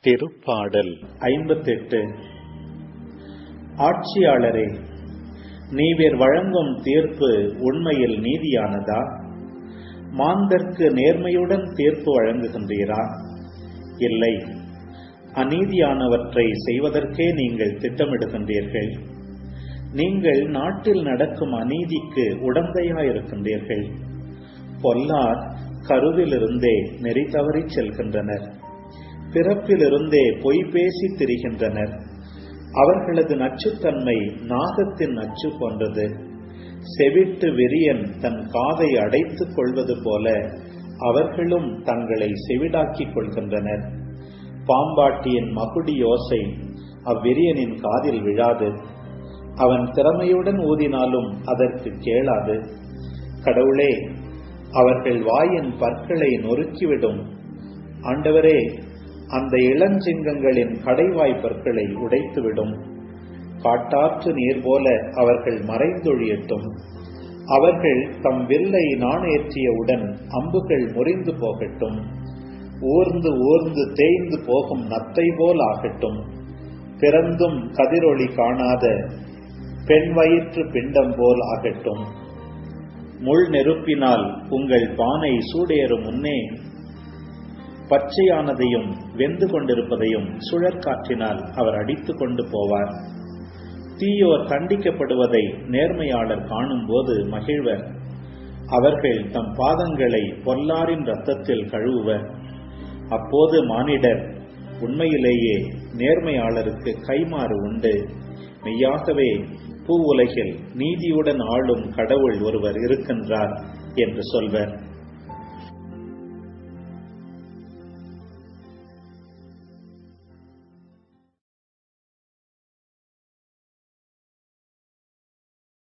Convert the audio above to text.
திருப்பாடல் ஐம்பத்தெட்டு ஆட்சியாளரே நீவிர் வழங்கும் தீர்ப்பு உண்மையில் நீதியானதா மாந்தர்க்கு நேர்மையுடன் தீர்ப்பு வழங்குகின்றீரா இல்லை அநீதியானவற்றை செய்வதற்கே நீங்கள் திட்டமிடுகின்றீர்கள் நீங்கள் நாட்டில் நடக்கும் அநீதிக்கு உடந்தையாயிருக்கின்றீர்கள் பொல்லார் கருவிலிருந்தே நெறி தவறிச் செல்கின்றனர் பிறப்பிலிருந்தே பொய் பேசி திரிகின்றனர் அவர்களது நச்சுத்தன்மை நாகத்தின் நச்சு போன்றது செவிட்டு விரியன் தன் காதை அடைத்துக் கொள்வது போல அவர்களும் தங்களை செவிடாக்கிக் கொள்கின்றனர் பாம்பாட்டியின் மகுடி யோசை அவ்விரியனின் காதில் விழாது அவன் திறமையுடன் ஊதினாலும் அதற்கு கேளாது கடவுளே அவர்கள் வாயின் பற்களை நொறுக்கிவிடும் ஆண்டவரே அந்த இளஞ்சிங்கங்களின் கடைவாய் பற்களை உடைத்துவிடும் காட்டாற்று நீர் போல அவர்கள் மறைந்தொழியட்டும் அவர்கள் தம் வில்லை நாணேற்றியவுடன் அம்புகள் முறிந்து போகட்டும் ஊர்ந்து ஊர்ந்து தேய்ந்து போகும் நத்தை போல் ஆகட்டும் பிறந்தும் கதிரொளி காணாத பெண் வயிற்று பிண்டம் போல் ஆகட்டும் முள் நெருப்பினால் உங்கள் பானை சூடேறும் முன்னே பச்சையானதையும் வெந்து கொண்டிருப்பதையும் சுழற்காற்றினால் அவர் அடித்துக் கொண்டு போவார் தீயோர் தண்டிக்கப்படுவதை நேர்மையாளர் காணும்போது மகிழ்வர் அவர்கள் தம் பாதங்களை பொல்லாரின் ரத்தத்தில் கழுவுவர் அப்போது மானிடர் உண்மையிலேயே நேர்மையாளருக்கு கைமாறு உண்டு மெய்யாகவே பூ உலகில் நீதியுடன் ஆளும் கடவுள் ஒருவர் இருக்கின்றார் என்று சொல்வர்